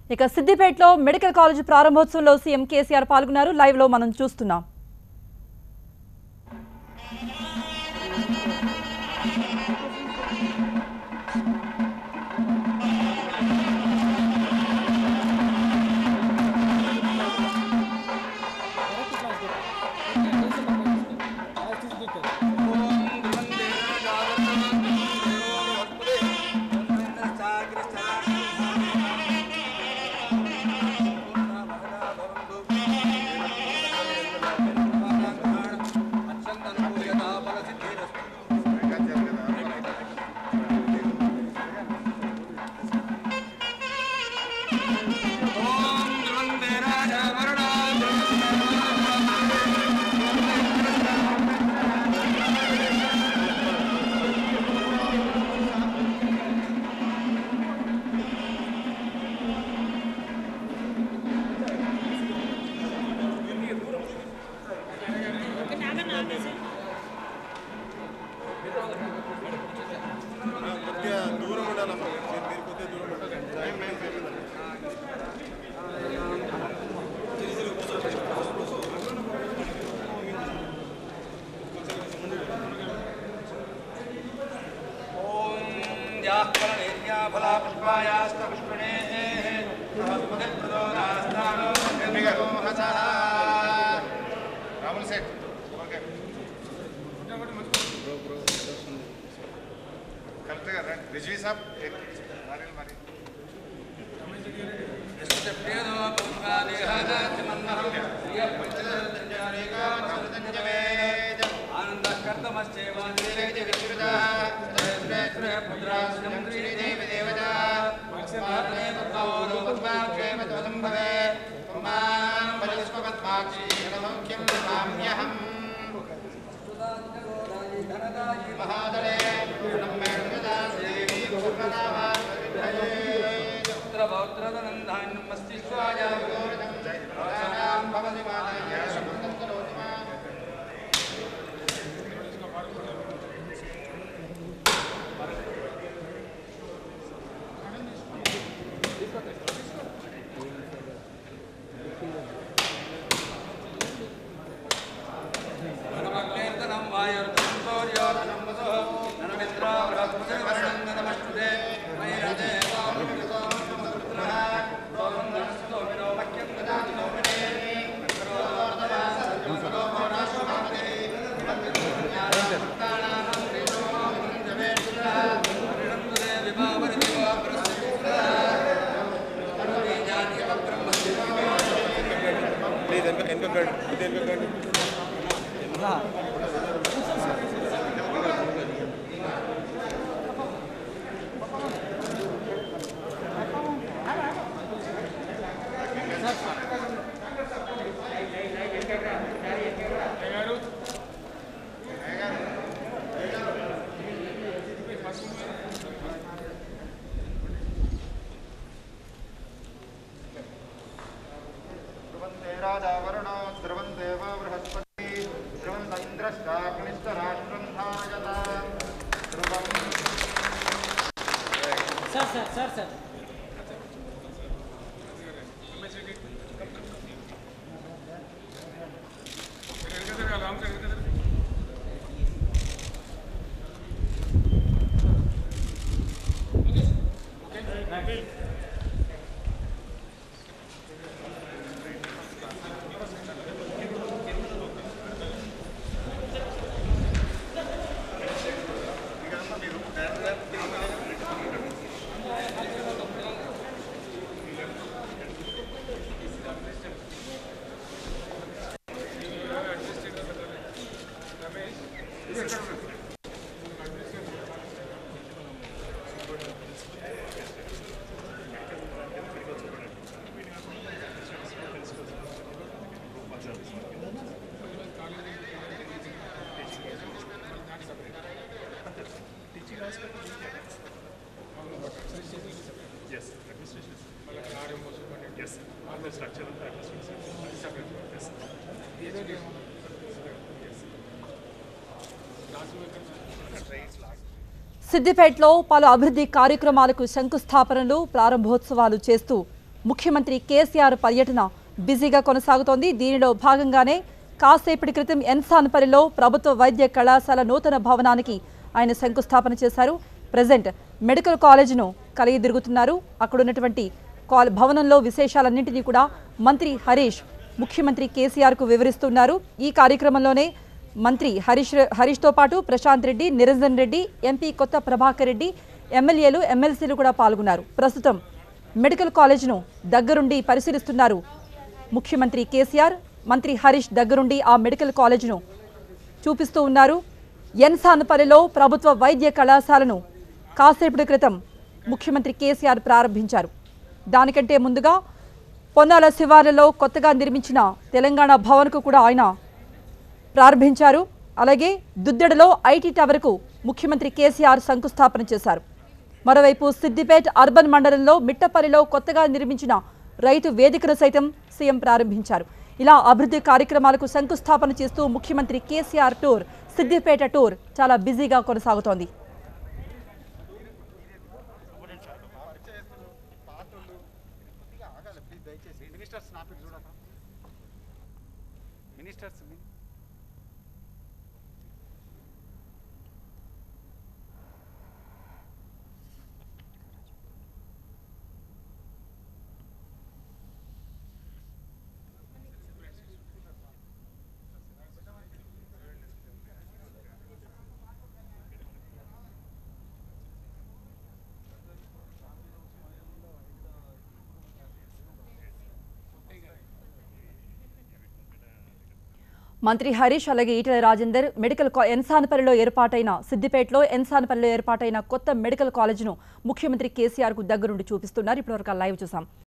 ఇక సిద్దిపేటలో medical college ప్రారంభోత్సవంలో సీఎం కేసీఆర్ పాల్గొన్నారు లైవ్ లో మనం చూస్తున్నాం కొద్దిగా దూరం ఉండాలమ్మా మీరు మీరు కొద్దిగా దూరం ఉండాలి రాముల్ సేట్ ఓకే కరెక్ట్గా రండి రిజ్వీ సాబ్ మరి మరి మహాదలే ప్లీజ్ వెనక వెనకండి ఇది వెనకండి ధ్రువంతే రాజావరుణో ధ్రువందేవ బృహస్పతి ధ్రువంతంద్రష్టాగ్నిష్టరాష్ట్రం ధారయత ధ్రువం sir sir sir sir Yes, administration is. Yes, all the structure of the administration is separate. Yes. సిద్దిపేటలో పలు అభివృద్ధి కార్యక్రమాలకు శంకుస్థాపనలు ప్రారంభోత్సవాలు చేస్తూ ముఖ్యమంత్రి కేసీఆర్ పర్యటన బిజీగా కొనసాగుతోంది దీనిలో భాగంగానే కాసేపటి క్రితం ఎన్సాన్పల్లిలో ప్రభుత్వ వైద్య కళాశాల నూతన భవనానికి ఆయన శంకుస్థాపన చేశారు ప్రజెంట్ మెడికల్ కాలేజీను కలిగి తిరుగుతున్నారు అక్కడ ఉన్నటువంటి కాల్ భవనంలో విశేషాలన్నింటినీ కూడా మంత్రి హరీష్ ముఖ్యమంత్రి కేసీఆర్కు వివరిస్తున్నారు ఈ కార్యక్రమంలోనే మంత్రి హరీష్ హరీష్తో పాటు ప్రశాంత్ రెడ్డి నిరంజన్ రెడ్డి ఎంపీ కొత్త ప్రభాకర్ రెడ్డి ఎమ్మెల్యేలు ఎమ్మెల్సీలు కూడా పాల్గొన్నారు ప్రస్తుతం మెడికల్ కాలేజ్ను దగ్గరుండి పరిశీలిస్తున్నారు ముఖ్యమంత్రి కేసీఆర్ మంత్రి హరీష్ దగ్గరుండి ఆ మెడికల్ కాలేజ్ను చూపిస్తూ ఉన్నారు ఎన్సానపల్లిలో ప్రభుత్వ వైద్య కళాశాలను కాసేపటి క్రితం ముఖ్యమంత్రి కేసీఆర్ ప్రారంభించారు దానికంటే ముందుగా పొన్నాల శివార్లలో కొత్తగా నిర్మించిన తెలంగాణ భవన్కు కూడా ఆయన ప్రారంభించారు అలాగే దుద్దెడలో ఐటీ టవర్కు ముఖ్యమంత్రి కేసీఆర్ శంకుస్థాపన చేశారు మరోవైపు సిద్దిపేట్ అర్బన్ మండలంలో మిట్టపల్లిలో కొత్తగా నిర్మించిన రైతు వేదికను సైతం సీఎం ప్రారంభించారు ఇలా అభివృద్ధి కార్యక్రమాలకు శంకుస్థాపన చేస్తూ ముఖ్యమంత్రి కేసీఆర్ టూర్ సిద్దిపేట టూర్ చాలా బిజీగా కొనసాగుతోంది మినిస్టర్స్ నాకు చూడక మినిస్టర్స్ మంత్రి హరీష్ అలాగే ఈటెల రాజేందర్ మెడికల్ కా- ఎన్సానపల్లిలో ఏర్పాటైన సిద్దిపేటలో ఎన్సానపల్లిలో ఏర్పాటైన కొత్త మెడికల్ కాలేజ్ను ముఖ్యమంత్రి కేసీఆర్ కు దగ్గరుండి చూపిస్తున్నారు ఇప్పటివరకు ఆ లైవ్ చూసాం